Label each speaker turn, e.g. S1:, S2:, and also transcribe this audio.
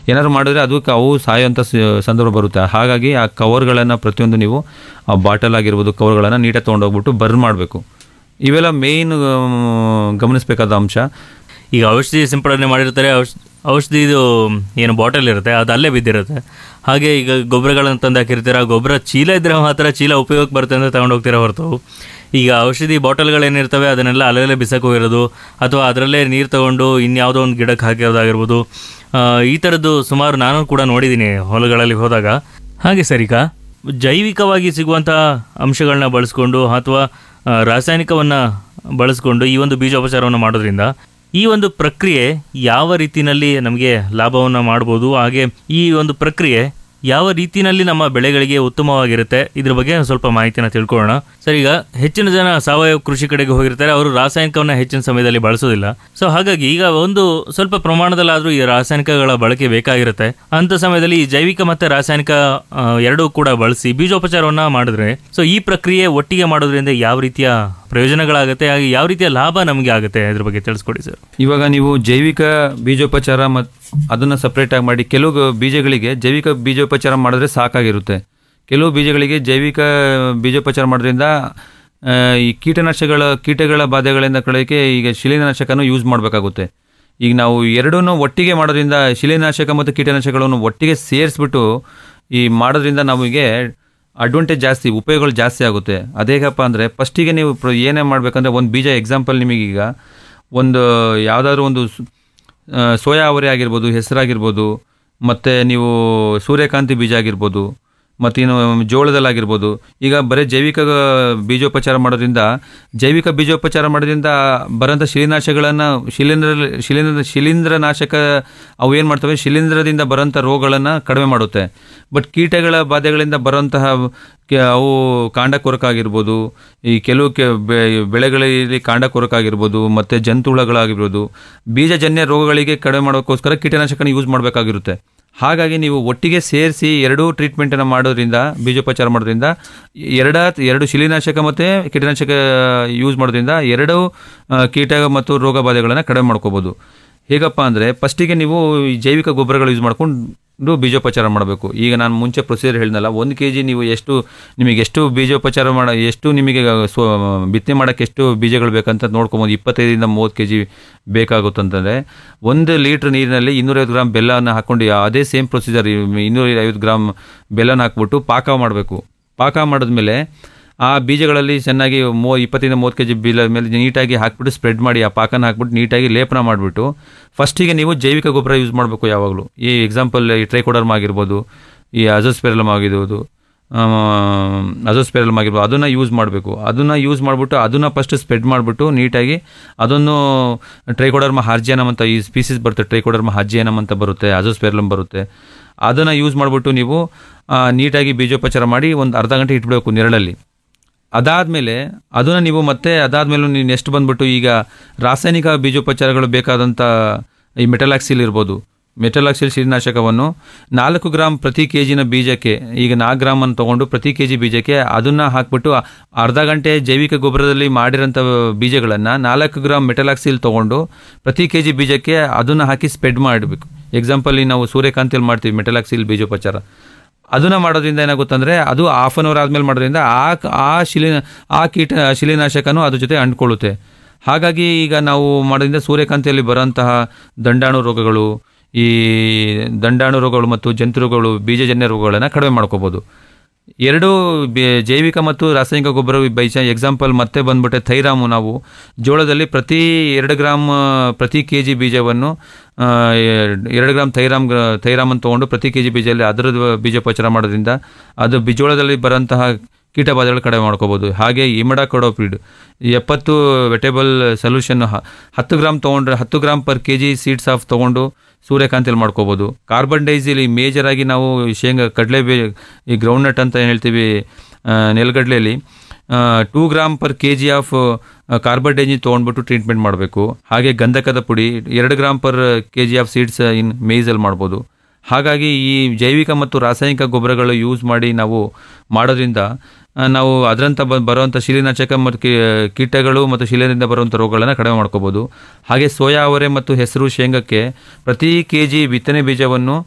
S1: ಏನಾದ್ರು ಮಾಡಿದ್ರೆ ಅದಕ್ಕೆ ಅವು ಸಾಯೋಂಥ ಸ- ಸಂದರ್ಭ ಬರುತ್ತೆ ಹಾಗಾಗಿ ಆ ಕವರ್ಗಳನ್ನು ಪ್ರತಿಯೊಂದು ನೀವು ಆ ಬಾಟಲ್ ಆಗಿರ್ಬೋದು ಕವರ್ಗಳನ್ನು ನೀಟಾಗಿ ತೊಗೊಂಡೋಗ್ಬಿಟ್ಟು ಬರ್ನ್ ಮಾಡಬೇಕು ಇವೆಲ್ಲ ಮೇಯ್ನ್ ಗಮನಿಸಬೇಕಾದ ಅಂಶ
S2: ಈಗ ಔಷಧಿ ಸಿಂಪಡಣೆ ಮಾಡಿರ್ತಾರೆ ಔಷ್ ಔಷಧಿದು ಏನು ಬಾಟಲ್ ಇರುತ್ತೆ ಅದು ಅಲ್ಲೇ ಬಿದ್ದಿರುತ್ತೆ ಹಾಗೆ ಈಗ ಗೊಬ್ಬರಗಳನ್ನು ತಂದು ಹಾಕಿರ್ತೀರ ಆ ಗೊಬ್ಬರ ಚೀಲ ಇದ್ದರೆ ಮಾತ್ರ ಚೀಲ ಉಪಯೋಗಕ್ಕೆ ಬರುತ್ತೆ ಅಂತ ತಗೊಂಡು ಹೋಗ್ತೀರಾ ಹೊರತು ಈಗ ಔಷಧಿ ಬಾಟಲ್ಗಳೇನಿರ್ತವೆ ಅದನ್ನೆಲ್ಲ ಅಲ್ಲಲ್ಲೇ ಬಿಸಾಕ್ ಹೋಗಿರೋದು ಅಥವಾ ಅದರಲ್ಲೇ ನೀರು ತಗೊಂಡು ಇನ್ಯಾವುದೋ ಒಂದು ಗಿಡಕ್ಕೆ ಹಾಕಿರೋದಾಗಿರ್ಬೋದು ಆ, ಈ ಥರದ್ದು ಸುಮಾರು ನಾನು ಕೂಡ ನೋಡಿದ್ದೀನಿ ಹೊಲಗಳಲ್ಲಿ ಹೋದಾಗ ಹಾಗೆ ಸರಿಕಾ ಜೈವಿಕವಾಗಿ ಸಿಗುವಂಥ ಅಂಶಗಳನ್ನ ಬಳಸ್ಕೊಂಡು ಅಥವಾ ಆ, ರಾಸಾಯನಿಕವನ್ನು ಬಳಸ್ಕೊಂಡು ಈ ಒಂದು ಬೀಜೋಪಚಾರವನ್ನು ಮಾಡೋದ್ರಿಂದ ಈ ಒಂದು ಪ್ರಕ್ರಿಯೆ ಯಾವ ರೀತಿಯಲ್ಲಿ ನಮಗೆ ಲಾಭವನ್ನು ಮಾಡ್ಬೋದು ಹಾಗೆ ಈ ಒಂದು ಪ್ರಕ್ರಿಯೆ ಯಾವ ರೀತಿಯಲ್ಲಿ ನಮ್ಮ ಬೆಳೆಗಳಿಗೆ ಉತ್ತಮವಾಗಿರುತ್ತೆ ಇದ್ರ ಬಗ್ಗೆ ಒಂದ್ ಸ್ವಲ್ಪ ಮಾಹಿತಿನ ತಿಳ್ಕೊಳ್ಳೋಣ ಸರ್ ಈಗ ಹೆಚ್ಚಿನ ಜನ ಸಾವಯವ ಕೃಷಿ ಕಡೆಗೆ ಹೋಗಿರ್ತಾರೆ ಅವರು ರಾಸಾಯನಿಕವನ್ನ ಹೆಚ್ಚಿನ ಸಮಯದಲ್ಲಿ ಬಳಸೋದಿಲ್ಲ ಸೊ ಹಾಗಾಗಿ ಈಗ ಒಂದು ಸ್ವಲ್ಪ ಪ್ರಮಾಣದಲ್ಲಾದ್ರೂ ಈ ರಾಸಾಯನಿಕಗಳ ಬಳಕೆ ಬೇಕಾಗಿರುತ್ತೆ ಅಂತ ಸಮಯದಲ್ಲಿ ಈ ಜೈವಿಕ ಮತ್ತೆ ರಾಸಾಯನಿಕ ಆ, ಎರಡೂ ಕೂಡ ಬಳಸಿ ಬೀಜೋಪಚಾರವನ್ನ ಮಾಡಿದ್ರೆ ಸೊ ಈ ಪ್ರಕ್ರಿಯೆ ಒಟ್ಟಿಗೆ ಮಾಡೋದ್ರಿಂದ ಯಾವ ರೀತಿಯ ಪ್ರಯೋಜನಗಳಾಗುತ್ತೆ ಹಾಗೆ ಯಾವ ರೀತಿಯ ಲಾಭ ನಮಗೆ ಆಗುತ್ತೆ ಇದ್ರ ಬಗ್ಗೆ ತಿಳಿಸ್ಕೊಡಿ ಸರ್
S1: ಇವಾಗ ನೀವು ಜೈವಿಕ ಬೀಜೋಪಚಾರ ಮತ್ತು ಅದನ್ನು ಸಪ್ರೇಟಾಗಿ ಮಾಡಿ ಕೆಲವು ಗ- ಬೀಜಗಳಿಗೆ ಜೈವಿಕ ಬೀಜೋಪಚಾರ ಮಾಡಿದ್ರೆ ಸಾಕಾಗಿರುತ್ತೆ ಕೆಲವು ಬೀಜಗಳಿಗೆ ಜೈವಿಕ ಬೀಜೋಪಚಾರ ಮಾಡೋದ್ರಿಂದ ಆ, ಈ ಕೀಟನಾಶಕಗಳ ಕೀಟಗಳ ಬಾಧೆಗಳಿಂದ ಕಳೆಯೋಕ್ಕೆ ಈಗ ಶಿಲೀನಾಶಕನೂ ಯೂಸ್ ಮಾಡಬೇಕಾಗುತ್ತೆ ಈಗ ನಾವು ಎರಡೂ ಒಟ್ಟಿಗೆ ಮಾಡೋದ್ರಿಂದ ಶಿಲೀನಾಶಕ ಮತ್ತು ಕೀಟನಾಶಕಗಳನ್ನು ಒಟ್ಟಿಗೆ ಸೇರಿಸ್ಬಿಟ್ಟು ಈ ಮಾಡೋದ್ರಿಂದ ನಮಗೆ ಅಡ್ವಾಂಟೇಜ್ ಜಾಸ್ತಿ ಉಪಯೋಗಗಳು ಜಾಸ್ತಿ ಆಗುತ್ತೆ ಅದೇಗಪ್ಪ ಅಂದರೆ ಫಸ್ಟಿಗೆ ನೀವು ಪ್ರ- ಏನೇ ಮಾಡಬೇಕಂದ್ರೆ ಒಂದು ಬೀಜ ಎಕ್ಸಾಂಪಲ್ ನಿಮಗೀಗ ಒಂದು ಯಾವುದಾದ್ರೂ ಒಂದು ಸ್- ಆ, ಸೋಯಾ ಅವರೆ ಆಗಿರ್ಬೋದು ಹೆಸರಾಗಿರ್ಬೋದು ಮತ್ತು ನೀವು ಸೂರ್ಯಕಾಂತಿ ಬೀಜ ಆಗಿರ್ಬೋದು ಮತ್ತು ಇನ್ನು ಜೋಳದಲ್ಲಾಗಿರ್ಬೋದು ಈಗ ಬರೀ ಜೈವಿಕ ಬೀಜೋಪಚಾರ ಮಾಡೋದ್ರಿಂದ ಜೈವಿಕ ಬೀಜೋಪಚಾರ ಮಾಡೋದ್ರಿಂದ ಬರೋಂಥ ಶಿಲೀನಾಶಗಳನ್ನು ಶಿಲೀಂಧ್ರ ಶಿಲೀಂಧ್ರ ಶಿಲೀಂಧ್ರನಾಶಕ ಅವು ಏನು ಮಾಡ್ತವೆ ಶಿಲೀಂಧ್ರದಿಂದ ಬರೋಂಥ ರೋಗಗಳನ್ನು ಕಡಿಮೆ ಮಾಡುತ್ತೆ ಬಟ್ ಕೀಟಗಳ ಬಾಧೆಗಳಿಂದ ಬರೋಂತಹ ಕೆ- ಅವು ಕಾಂಡ ಕೊರಕಾಗಿರ್ಬೋದು ಈ ಕೆಲವು ಕೆ ಬೆ- ಬೆಳೆಗಳಲ್ಲಿ ಕಾಂಡ ಕೊರಕಾಗಿರ್ಬೋದು ಮತ್ತು ಜಂತುಹುಳಗಳಾಗಿರ್ಬೋದು ಬೀಜಜನ್ಯ ರೋಗಗಳಿಗೆ ಕಡಿಮೆ ಮಾಡೋಕ್ಕೋಸ್ಕರ ಕೀಟನಾಶಕನ ಯೂಸ್ ಮಾಡಬೇಕಾಗಿರುತ್ತೆ ಹಾಗಾಗಿ ನೀವು ಒಟ್ಟಿಗೆ ಸೇರಿಸಿ ಎರಡೂ ಟ್ರೀಟ್ಮೆಂಟನ್ನು ಮಾಡೋದ್ರಿಂದ ಬೀಜೋಪಚಾರ ಮಾಡೋದ್ರಿಂದ ಎರಡ ಎರಡು ಶಿಲೀನಾಶಕ ಮತ್ತು ಕೀಟನಾಶಕ ಯೂಸ್ ಮಾಡೋದ್ರಿಂದ ಎರಡೂ ಆ, ಕೀಟ ಮತ್ತು ರೋಗ ಬಾಧೆಗಳನ್ನು ಕಡಿಮೆ ಮಾಡ್ಕೋಬೋದು ಹೇಗಪ್ಪ ಅಂದರೆ ಫಸ್ಟಿಗೆ ನೀವು ಈ ಜೈವಿಕ ಗೊಬ್ಬರಗಳು ಯೂಸ್ ಮಾಡ್ಕೊಂಡು ಬೀಜೋಪಚಾರ ಮಾಡಬೇಕು ಈಗ ನಾನು ಮುಂಚೆ ಪ್ರೊಸೀಜರ್ ಹೇಳಿದ್ನಲ್ಲ ಒಂದು ಕೆ ಜಿ ನೀವು ಎಷ್ಟು ನಿಮಗೆ ಎಷ್ಟು ಬೀಜೋಪಚಾರ ಮಾಡ ಎಷ್ಟು ನಿಮಗೆ ಸ್ವ ಬಿತ್ತನೆ ಮಾಡೋಕ್ಕೆ ಎಷ್ಟು ಬೀಜಗಳು ಬೇಕಂತ ನೋಡ್ಕೊಬೋದು ಇಪ್ಪತ್ತೈದರಿಂದ ಮೂವತ್ತು ಕೆ ಜಿ ಬೇಕಾಗುತ್ತಂತಂದರೆ ಒಂದು ಲೀಟ್ರ್ ನೀರಿನಲ್ಲಿ ಇನ್ನೂರೈವತ್ತು ಗ್ರಾಮ್ ಬೆಲ್ಲನ ಹಾಕ್ಕೊಂಡು ಯಾ- ಅದೇ ಸೇಮ್ ಪ್ರೊಸೀಜರ್ ಇನ್ನೂರ ಐವತ್ತು ಗ್ರಾಮ್ ಬೆಲ್ಲನ ಹಾಕ್ಬಿಟ್ಟು ಪಾಕ ಮಾಡಬೇಕು ಪಾಕ ಮಾಡಿದ್ಮೇಲೆ ಆ ಬೀಜಗಳಲ್ಲಿ ಚೆನ್ನಾಗಿ ಮೂ ಇಪ್ಪತ್ತರಿಂದ ಮೂವತ್ತು ಕೆ ಜಿ ಬೀಲ ಮೇಲೆ ನೀಟಾಗಿ ಹಾಕ್ಬಿಟ್ಟು ಸ್ಪ್ರೆಡ್ ಮಾಡಿ ಆ ಪಾಕನ ಹಾಕ್ಬಿಟ್ಟು ನೀಟಾಗಿ ಲೇಪನ ಮಾಡಿಬಿಟ್ಟು ಫಸ್ಟಿಗೆ ನೀವು ಜೈವಿಕ ಗೊಬ್ಬರ ಯೂಸ್ ಮಾಡಬೇಕು ಯಾವಾಗಲೂ ಈ ಎಕ್ಸಾಂಪಲ್ ಈ ಟ್ರೈಕೋಡರ್ಮ್ ಆಗಿರ್ಬೋದು ಈ ಅಜೋಸ್ಪೆರಲಮ್ ಆಗಿರ್ಬೋದು ಅಜೋಸ್ಪೆರಲಮ್ ಆಗಿರ್ಬೋದು ಅದನ್ನು ಯೂಸ್ ಮಾಡಬೇಕು ಅದನ್ನು ಯೂಸ್ ಮಾಡಿಬಿಟ್ಟು ಅದನ್ನು ಫಸ್ಟ್ ಸ್ಪ್ರೆಡ್ ಮಾಡಿಬಿಟ್ಟು ನೀಟಾಗಿ ಅದನ್ನು ಟ್ರೈಕೋಡರ್ಮ ಹಾರ್ಜಿಯನಮ್ ಅಂತ ಈ ಸ್ಪೀಸೀಸ್ ಬರುತ್ತೆ ಟ್ರೈಕೋಡರ್ಮ ಹಾರ್ಜಿಯನಮ್ ಅಂತ ಬರುತ್ತೆ ಅಜೋಸ್ಪೆರಲಮ್ ಬರುತ್ತೆ ಅದನ್ನು ಯೂಸ್ ಮಾಡಿಬಿಟ್ಟು ನೀವು ಆ, ನೀಟಾಗಿ ಬೀಜೋಪಚಾರ ಮಾಡಿ ಒಂದು ಅರ್ಧ ಗಂಟೆ ಇಟ್ಬಿಡಬೇಕು ನೆರಳಲ್ಲಿ ಅದಾದಮೇಲೆ ಅದನ್ನು ನೀವು ಮತ್ತೆ ಅದಾದಮೇಲೆ ನೀವು ನೆಕ್ಸ್ಟ್ ಬಂದ್ಬಿಟ್ಟು ಈಗ ರಾಸಾಯನಿಕ ಬೀಜೋಪಚಾರಗಳು ಬೇಕಾದಂಥ ಈ ಮೆಟಲಾಕ್ಸಿಲ್ ಇರ್ಬೋದು ಮೆಟಲಾಕ್ಸಿಲ್ ಶಿಲೀನಾಶಕವನ್ನು ನಾಲ್ಕು ಗ್ರಾಮ್ ಪ್ರತಿ ಕೆ ಜಿನ ಬೀಜಕ್ಕೆ ಈಗ ನಾಲ್ಕು ಗ್ರಾಮನ್ನು ತೊಗೊಂಡು ಪ್ರತಿ ಕೆ ಜಿ ಬೀಜಕ್ಕೆ ಅದನ್ನು ಹಾಕ್ಬಿಟ್ಟು ಅರ್ಧ ಗಂಟೆ ಜೈವಿಕ ಗೊಬ್ಬರದಲ್ಲಿ ಮಾಡಿರೋಂಥ ಬೀಜಗಳನ್ನು ನಾಲ್ಕು ಗ್ರಾಮ್ ಮೆಟಲಾಕ್ಸಿಲ್ ತೊಗೊಂಡು ಪ್ರತಿ ಕೆ ಜಿ ಬೀಜಕ್ಕೆ ಅದನ್ನು ಹಾಕಿ ಸ್ಪ್ರೆಡ್ ಮಾಡಬೇಕು ಎಕ್ಸಾಂಪಲ್ ನಾವು ಸೂರ್ಯಕಾಂತಿಯಲ್ಲಿ ಮಾಡ್ತೀವಿ ಮೆಟಲಾಕ್ಸಿಲ್ ಬೀಜೋಪಚಾರ ಅದನ್ನ ಮಾಡೋದ್ರಿಂದ ಏನಾಗುತ್ತಂದ್ರೆ ಅದು ಹಾಫ್ ಅನ್ ಅವರ್ ಆದ್ಮೇಲೆ ಮಾಡೋದ್ರಿಂದ ಆ ಆ ಶಿಲಿ ಆ ಕೀಟ ಶಿಲೀನಾಶಕನೂ ಅದ್ರ ಜೊತೆ ಅಂಟ್ಕೊಳ್ಳುತ್ತೆ ಹಾಗಾಗಿ ಈಗ ನಾವು ಮಾಡೋದ್ರಿಂದ ಸೂರ್ಯಕಾಂತಿಯಲ್ಲಿ ಬರೋಂತಹ ದಂಡಾಣು ರೋಗಗಳು ಈ ದಂಡಾಣು ರೋಗಗಳು ಮತ್ತು ಜಂತು ರೋಗಗಳು ಬೀಜಜನ್ಯ ರೋಗಗಳನ್ನು ಕಡಿಮೆ ಮಾಡ್ಕೋಬೋದು ಎರಡು ಬೆ- ಜೈವಿಕ ಮತ್ತು ರಾಸಾಯನಿಕ ಗೊಬ್ಬರ ಬೈಚ ಎಕ್ಸಾಂಪಲ್ ಮತ್ತೆ ಬಂದ್ಬಿಟ್ಟೆ ಥೈರಾಮು ನಾವು ಜೋಳದಲ್ಲಿ ಪ್ರತಿ ಎರಡು ಗ್ರಾಮ್ ಆ, ಪ್ರತಿ ಕೆ ಜಿ ಬೀಜವನ್ನು ಆ, ಎರಡು ಗ್ರಾಮ್ ಥೈರಾಮ್ ಗ್ರ- ಥೈರಾಮನ್ನು ತೊಗೊಂಡು ಪ್ರತಿ ಕೆ ಜಿ ಬೀಜದಲ್ಲಿ ಅದರದ್ದು ಬೀಜೋಪಚಾರ ಮಾಡೋದ್ರಿಂದ ಅದು ಬಿ- ಜೋಳದಲ್ಲಿ ಬರೋಂತಹ ಕೀಟಬಾಧೆಗಳು ಕಡಿಮೆ ಮಾಡ್ಕೋಬೋದು ಹಾಗೆ ಇಮಡಾಕೊಡೋಪಿಡ್ ಎಪ್ಪತ್ತು ವೆಟೇಬಲ್ ಸೊಲ್ಯೂಷನ್ ಹತ್ತು ಗ್ರಾಮ್ ತೊಗೊಂಡ್ರೆ ಹತ್ತು gram per K G seeds of ತೊಗೊಂಡು ಸೂರ್ಯಕಾಂತಿಯಲ್ಲಿ ಮಾಡ್ಕೋಬೋದು ಕಾರ್ಬನ್ ಡೈಸಿಲಿ ಮೇಜರ್ ಆಗಿ ನಾವು ಶೇಂಗಾ ಕಡಲೆ ಬೇ ಈ ಗ್ರೌಂಡ್ನಟ್ ಅಂತ ಏನ್ ಹೇಳ್ತೀವಿ ಆ, ನೆಲಗಡಲೆಯಲ್ಲಿ two gram per K G of carbon ಡೈಜಿನ್ ತೊಗೊಂಡ್ಬಿಟ್ಟು ಟ್ರೀಟ್ಮೆಂಟ್ ಮಾಡಬೇಕು ಹಾಗೆ ಗಂಧಕದ ಪುಡಿ ಎರಡು gram per K G of seeds in ಮೇಯ್ಸಲ್ಲಿ ಮಾಡ್ಬೋದು ಹಾಗಾಗಿ ಈ ಜೈವಿಕ ಮತ್ತು ರಾಸಾಯನಿಕ ಗೊಬ್ಬರಗಳು ಯೂಸ್ ಮಾಡಿ ನಾವು ಮಾಡೋದ್ರಿಂದ ಆ, ನಾವು ಅದರಂತ ಬ ಬರುವಂಥ ಶಿಲೀನಾಶಕ ಮತ್ತು ಕೀ- ಕೀಟಗಳು ಮತ್ತು ಶಿಲೆಯಿಂದ ಬರುವಂಥ ರೋಗಗಳನ್ನು ಕಡಿಮೆ ಮಾಡ್ಕೋಬೋದು ಹಾಗೆ ಸೋಯಾ ಅವರೆ ಮತ್ತು ಹೆಸರು ಶೇಂಗಕ್ಕೆ ಪ್ರತಿ ಕೆ ಜಿ ಬಿತ್ತನೆ ಬೀಜವನ್ನು